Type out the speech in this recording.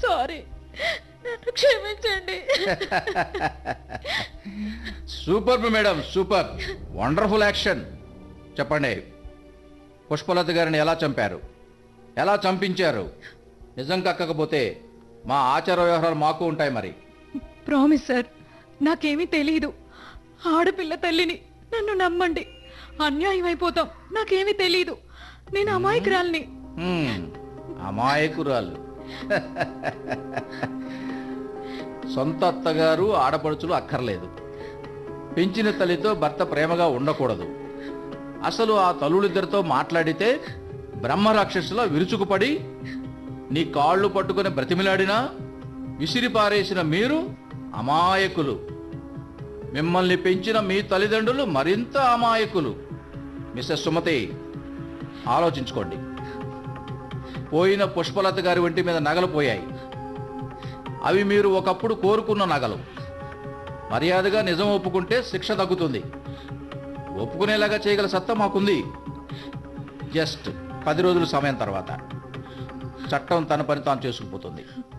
sorry నన్ను క్షమించండి super madam super wonderful action చెప్పండి పుష్పలత గారిని ఎలా చంపారు ఎలా చంపించారు నిజం కక్కకపోతే మా ఆచార వ్యవహారాలు మాకు ఉంటాయి మరి ప్రామిస్ సార్ నాకేమీ తెలీదు ఆడపిల్ల తల్లిని నన్ను నమ్మండి అన్యాయం అయిపోతాం నాకేమీ తెలీదు నేను అమాయకురాల్ని హ్మ్, అమాయకురాలు సొంత అత్తగారు ఆడపడుచులు అక్కర్లేదు పెంచిన తల్లితో భర్త ప్రేమగా ఉండకూడదు అసలు ఆ తల్లులిద్దరితో మాట్లాడితే బ్రహ్మ రాక్షసులా విరుచుకుపడి నీ కాళ్ళు పట్టుకుని బ్రతిమిలాడినా విసిరి పారేసిన మీరు అమాయకులు మిమ్మల్ని పెంచిన మీ తల్లిదండ్రులు మరింత అమాయకులు మిస్టర్ సుమతి ఆలోచించుకోండి పోయిన పుష్పలత గారి ఒంటి మీద నగలు పోయాయి అవి మీరు ఒకప్పుడు కోరుకున్న నగలు మర్యాదగా నిజం ఒప్పుకుంటే శిక్ష తగ్గుతుంది ఒప్పుకునేలాగా చేయగల సత్తా మాకుంది జస్ట్ పది రోజుల సమయం తర్వాత చట్టం తన పని తాను చేసుకుపోతుంది